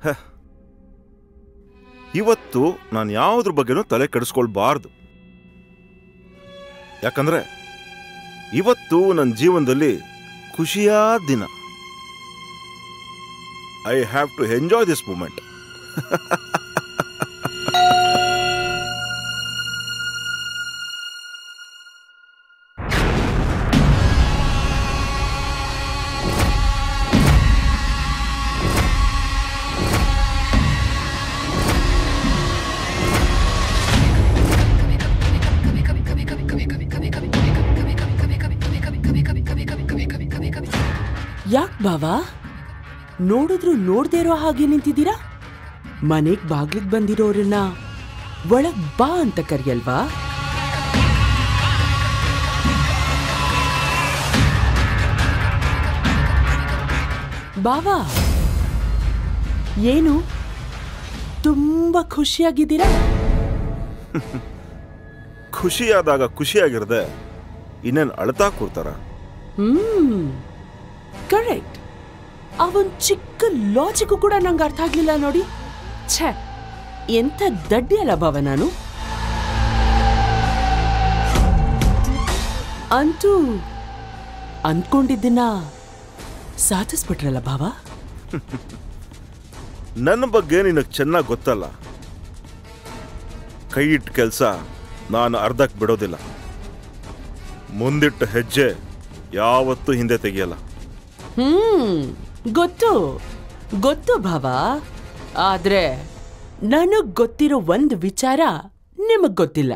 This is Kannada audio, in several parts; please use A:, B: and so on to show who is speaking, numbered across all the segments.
A: ಹ. ಇವತ್ತು ನಾನು ಯಾವುದ್ರ ಬಗ್ಗೆನೂ ತಲೆ ಕೆಡಿಸ್ಕೊಳ್ಬಾರ್ದು ಯಾಕಂದ್ರೆ ಇವತ್ತು ನನ್ನ ಜೀವನದಲ್ಲಿ ಖುಷಿಯಾದ ದಿನ I have to enjoy this moment
B: ಯಾಕ್ ಬಾವಾ ನೋಡಿದ್ರು ನೋಡ್ದೇ ಇರೋ ಹಾಗೆ ನಿಂತಿದ್ದೀರಾ ಮನೆಗ್ ಬಾಗ್ಲಿಗ್ ಬಂದಿರೋರನ್ನ ಒಳಗ್ ಬಾ ಅಂತ ಕರಿಯಲ್ವಾ ಬಾವಾ ಏನು ತುಂಬಾ ಖುಷಿಯಾಗಿದ್ದೀರಾ
A: ಖುಷಿಯಾದಾಗ ಖುಷಿಯಾಗಿರದೆ ಇನ್ನೇನು ಅಳ್ತಾ ಕೂರ್ತಾರ
B: ಹ್ಮ್ ಕರೆಕ್ಟ್ ಅವನ್ ಚಿಕ್ಕ ಲಾಜಿಕ್ ಕೂಡ ನಂಗೆ ಅರ್ಥ ಆಗ್ಲಿಲ್ಲ ನೋಡಿ ಛೇ ಎಂಥ ದಡ್ಡಿ ಅಲ್ಲ ಬಾವ ನಾನು ಅಂತೂ ಅನ್ಕೊಂಡಿದ್ದನ್ನ ಸಾಧಿಸ್ಬಿಟ್ರಲ್ಲ ಭಾವ
A: ನನ್ನ ಬಗ್ಗೆ ನಿನಗೆ ಚೆನ್ನಾಗಿ ಗೊತ್ತಲ್ಲ ಕೈ ಇಟ್ಟ ಕೆಲಸ ನಾನು ಅರ್ಧಕ್ಕೆ ಬಿಡೋದಿಲ್ಲ ಮುಂದಿಟ್ಟ ಹೆಜ್ಜೆ ಯಾವತ್ತೂ ಹಿಂದೆ ತೆಗೆಯಲ್ಲ
B: ಹ್ಮ್ ಗೊತ್ತು ಗೊತ್ತು ಭಾವ ಆದ್ರೆ ನನಗ್ ಗೊತ್ತಿರೋ ಒಂದು ವಿಚಾರ ನಿಮಗ್ ಗೊತ್ತಿಲ್ಲ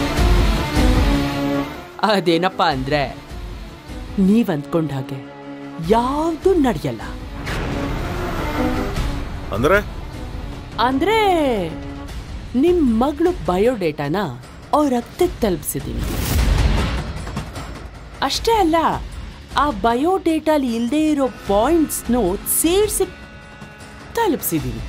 B: ಅದೇನಪ್ಪ ಅಂದ್ರೆ ನೀವ್ ಅಂದ್ಕೊಂಡ ಹಾಗೆ ಯಾವ್ದು ನಡೆಯಲ್ಲ
A: ಅಂದ್ರೆ
B: ಅಂದ್ರೆ ನಿಮ್ ಮಗಳು ಬಯೋಡೇಟಾನ ಅವ್ರ ರಕ್ತಕ್ಕೆ ತಲುಪಿಸಿದೀನಿ ಅಷ್ಟೇ ಅಲ್ಲ ಆ ಬಯೋಡೇಟಾಲಿ ಇಲ್ಲದೆ ಇರೋ ಪಾಯಿಂಟ್ಸ್ನು ಸೇರಿಸಿ ತಲುಪಿಸಿದೀನಿ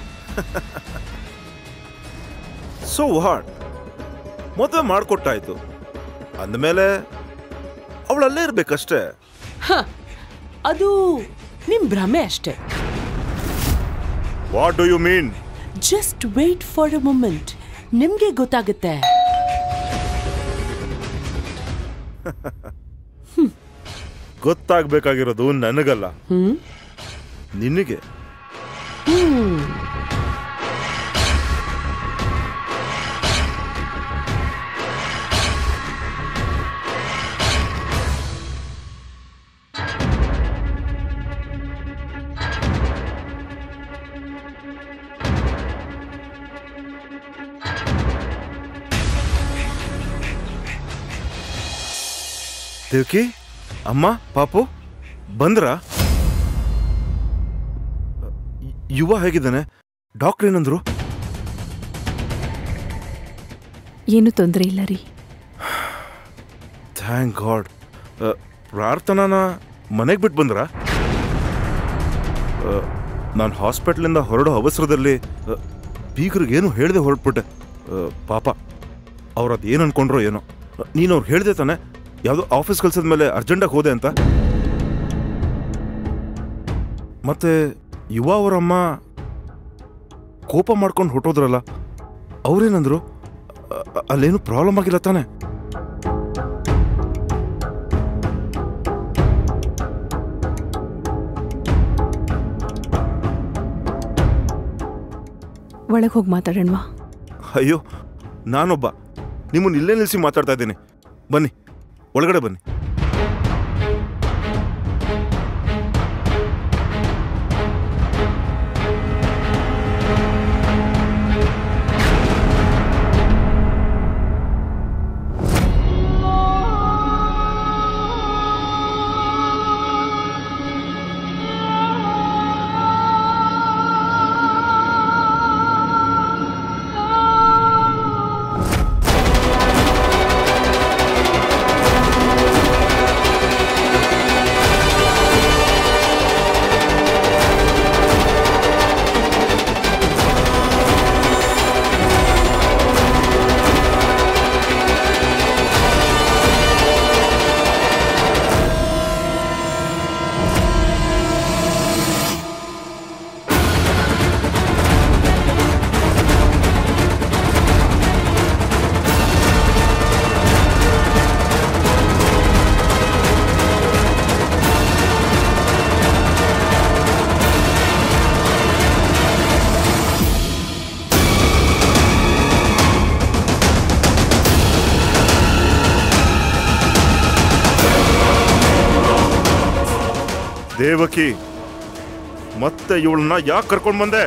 A: ಸೊ ವಾಟ್ ಮದುವೆ ಮಾಡಿಕೊಟ್ಟಾಯ್ತು ಅಂದಮೇಲೆ ಅವಳಲ್ಲೇ ಇರ್ಬೇಕಷ್ಟೇ
B: ಹ, ಅದು ನಿಮ್ ಭ್ರಮೆ ಅಷ್ಟೇ
A: what do you mean
B: just wait for a moment ನಿಮ್ಗೆ ಗೊತ್ತಾಗುತ್ತೆ
A: ಗೊತ್ತಾಗ್ಬೇಕಾಗಿರೋದು ನನಗಲ್ಲ
B: ಹ್ಮ್
A: ನಿನಗೆ
B: ಹ್ಮ್
A: ದೇವ್ಕಿ ಅಮ್ಮ ಪಾಪು ಬಂದ್ರ ಯುವ ಹೇಗಿದ್ದಾನೆ ಡಾಕ್ಟರ್ ಏನಂದ್ರು
C: ಏನು ತೊಂದರೆ ಇಲ್ಲ ರೀ
A: ಥ್ಯಾಂಕ್ ಗಾಡ್ ಪ್ರಾರ್ಥನಾನ ಮನೆಗೆ ಬಿಟ್ಟು ಬಂದ್ರ ನಾನು ಹಾಸ್ಪಿಟ್ಲಿಂದ ಹೊರಡೋ ಅವಸರದಲ್ಲಿ ಆ, ಬೀಗರಿಗೇನು ಹೇಳ್ದೆ ಹೊರಟ್ಬಿಟ್ಟೆ ಆ, ಪಾಪ ಅವ್ರು ಅದೇನು ಅನ್ಕೊಂಡ್ರೋ ಏನೋ ನೀನು ಅವ್ರು ಹೇಳ್ದೆ ತಾನೆ ಯಾವುದೋ ಆಫೀಸ್ ಕಳ್ಸಿದ ಮೇಲೆ ಅರ್ಜೆಂಟಾಗಿ ಹೋದೆ ಅಂತ ಮತ್ತೆ ಯುವ ಅವರಮ್ಮ ಕೋಪ ಮಾಡ್ಕೊಂಡು ಹೊಟ್ಟೋದ್ರಲ್ಲ ಅವ್ರೇನಂದ್ರು ಅ- ಅ- ಅಲ್ಲೇನು ಪ್ರಾಬ್ಲಮ್ ಆಗಿಲ್ಲ ತಾನೆ
C: ಒಳಗೆ ಹೋಗಿ ಮಾತಾಡೋಣವಾ
A: ಅಯ್ಯೋ ನಾನೊಬ್ಬ ನಿಮ್ಮನ್ನ ಇಲ್ಲೇ ನಿಲ್ಲಿಸಿ ಮಾತಾಡ್ತಾ ಇದ್ದೀನಿ ಬನ್ನಿ ಒಳಗಡೆ ಬನ್ನಿ ದೇವಕಿ ಮತ್ತೆ ಇವಳನ್ನ ಯಾಕೆ ಕರ್ಕೊಂಡ್ ಬಂದೆ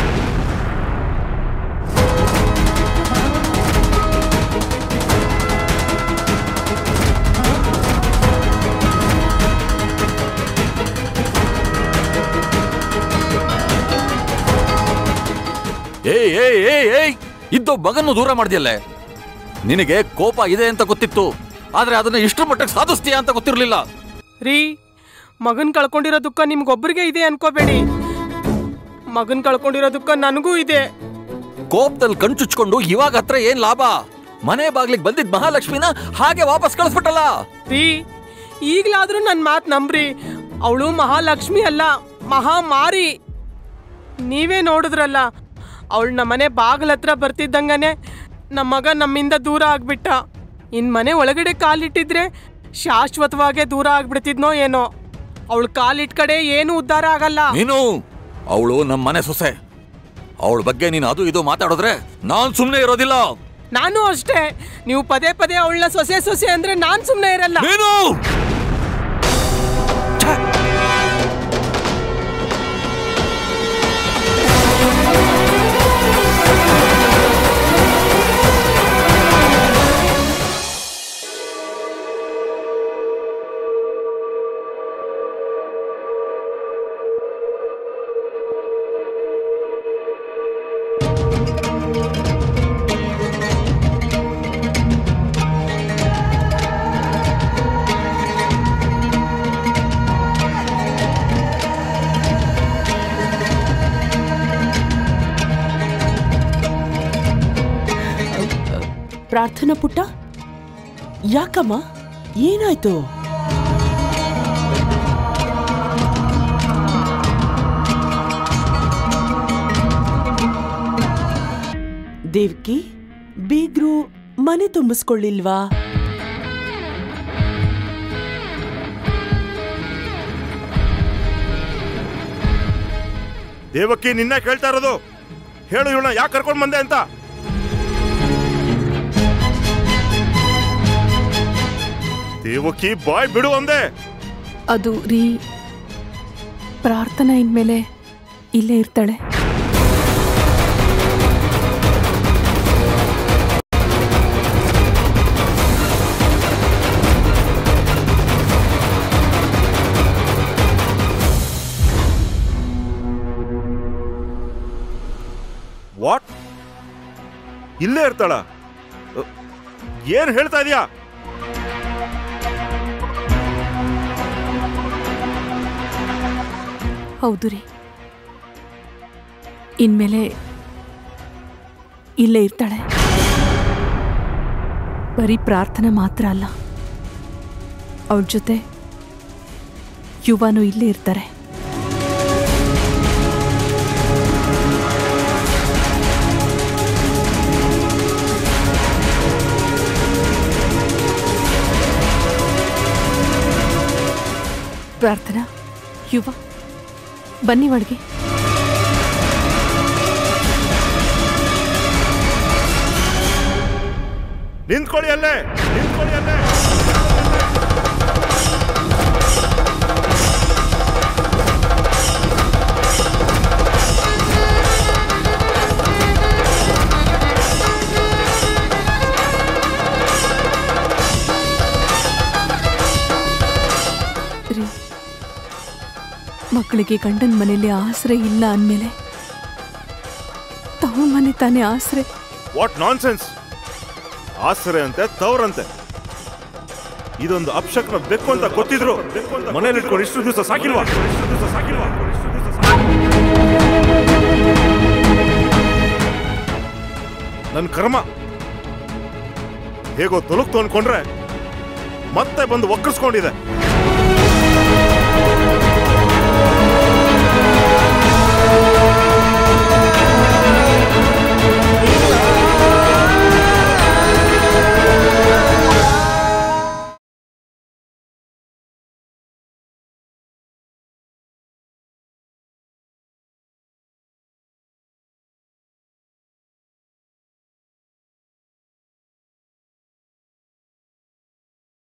D: ಏಯ್ ಏಯ್ ಏಯ್ ಏಯ್ ಇದ್ದು ಮಗನ್ನು ದೂರ ಮಾಡ್ದಿಯಲ್ಲೇ ನಿನಗೆ ಕೋಪ ಇದೆ ಅಂತ ಗೊತ್ತಿತ್ತು ಆದ್ರೆ ಅದನ್ನ ಇಷ್ಟರ ಮಟ್ಟಕ್ಕೆ ಸಾಧಿಸ್ತೀಯ ಅಂತ ಗೊತ್ತಿರಲಿಲ್ಲ
E: ರೀ ಮಗನ್ ಕಳ್ಕೊಂಡಿರೋ ದುಃಖ ನಿಮ್ಗೊಬ್ರಿಗೆ ಇದೆ ಅನ್ಕೋಬೇಡಿ ಮಗನ್ ಕಳ್ಕೊಂಡಿರೋ ದುಃಖ ನನಗೂ ಇದೆ
D: ಕೋಪದಲ್ಲಿ ಕಣ್ಚುಚ್ಕೊಂಡು ಇವಾಗ ಹತ್ರ ಏನ್ ಲಾಭ ಮನೆ ಬಾಗ್ಲಿಗೆ ಬಂದಿದ್ ಮಹಾಲಕ್ಷ್ಮಿನ ಹಾಗೆ ವಾಪಸ್ ಕಳಿಸ್ಬಿಟ್ಟಲ್ಲ
E: ರೀ ಈಗ್ಲಾದ್ರೂ ನನ್ನ ಮಾತು ನಂಬ್ರಿ ಅವಳು ಮಹಾಲಕ್ಷ್ಮಿ ಅಲ್ಲ ಮಹಾಮಾರಿ ನೀವೇ ನೋಡಿದ್ರಲ್ಲ ಅವಳು ನಮ್ಮನೆ ಬಾಗಿಲ ಹತ್ರ ಬರ್ತಿದ್ದಂಗನೆ ನಮ್ಮ ಮಗ ನಮ್ಮಿಂದ ದೂರ ಆಗ್ಬಿಟ್ಟ ಇನ್ ಮನೆ ಒಳಗಡೆ ಕಾಲಿಟ್ಟಿದ್ರೆ ಶಾಶ್ವತವಾಗೇ ದೂರ ಆಗ್ಬಿಡ್ತಿದ್ನೋ ಏನೋ ಅವಳು ಕಾಲಿಟ್ ಕಡೆ ಏನು ಉದ್ಧಾರ ಆಗಲ್ಲ
D: ನೀನು ಅವಳು ನಮ್ಮ ಮನೆ ಸೊಸೆ ಅವಳ ಬಗ್ಗೆ ನೀನು ಅದು ಇದು ಮಾತಾಡಿದ್ರೆ ನಾನ್ ಸುಮ್ನೆ ಇರೋದಿಲ್ಲ
E: ನಾನು ಅಷ್ಟೇ ನೀವು ಪದೇ ಪದೇ ಅವಳನ್ನ ಸೊಸೆ ಸೊಸೆ ಅಂದ್ರೆ ನಾನ್ ಸುಮ್ನೆ ಇರಲ್ಲ
D: ನೀನು
B: ಪ್ರಾರ್ಥನಾ ಪುಟ್ಟ ಯಾಕಮ್ಮ ಏನಾಯ್ತು ದೇವ್ಕಿ ಬೀಗ್ರು ಮನೆ ತುಂಬಿಸ್ಕೊಳ್ಳಿಲ್ವಾ
A: ದೇವಕಿ ನಿನ್ನೆ ಕೇಳ್ತಾ ಇರೋದು ಹೇಳು ಇವಳನ್ನ ಯಾಕೆ ಕರ್ಕೊಂಡ್ ಬಂದೆ ಅಂತ ದೇವಕಿ ಬಾಯ್ ಬಿಡು ಅಂದೆ
C: ಅದು ರೀ ಪ್ರಾರ್ಥನಾ ಇನ್ಮೇಲೆ ಇಲ್ಲೇ ಇರ್ತಾಳೆ
A: ವಾಟ್ ಇಲ್ಲೇ ಇರ್ತಾಳ ಅ, ಏನ್ ಹೇಳ್ತಾ ಇದೀಯಾ
C: ಹೌದು ರೀ ಇನ್ಮೇಲೆ ಇಲ್ಲೇ ಇರ್ತಾಳೆ ಬರೀ ಪ್ರಾರ್ಥನೆ ಮಾತ್ರ ಅಲ್ಲ ಅವಳ ಜೊತೆ ಯುವನು ಇಲ್ಲೇ ಇರ್ತಾರೆ ಪ್ರಾರ್ಥನಾ ಯುವ ಬನ್ನಿ ಒಳಗೆ
A: ನಿಂತ್ಕೊಳ್ಳಿ ಅಲ್ಲೇ ನಿಂತ್ಕೊಳ್ಳಿ ಅಲ್ಲೇ
C: ರೀ ಮಕ್ಕಳಿಗೆ ಗಂಡನ ಮನೇಲಿ ಆಸರೆ ಇಲ್ಲ ಅಂದಮೇಲೆ ತವ್ರ ಮನೆ ತಾನೇ ಆಸರೆ
A: ವಾಟ್ ನಾನ್ ಸೆನ್ಸ್ ಆಸರೆ ಅಂತೆ ತವರಂತೆ ಇದೊಂದು ಅಪ್ಶಕ್ನ ಬೇಕು ಅಂತ ಗೊತ್ತಿದ್ರು ಮನೇಲಿ ಇಟ್ಕೊಂಡು ಇಷ್ಟು ದಿವಸ ಸಾಕಿಲ್ವಾ ಇಷ್ಟು ದಿವಸ ಸಾಕಿಲ್ವಾ ಇಷ್ಟು ದಿವಸ ನನ್ನ ಕರ್ಮ ಹೇಗೋ ತೊಲಗ್ತು ಅನ್ಕೊಂಡ್ರೆ ಮತ್ತೆ ಬಂದು ಒಕ್ಕರ್ಸ್ಕೊಂಡಿದೆ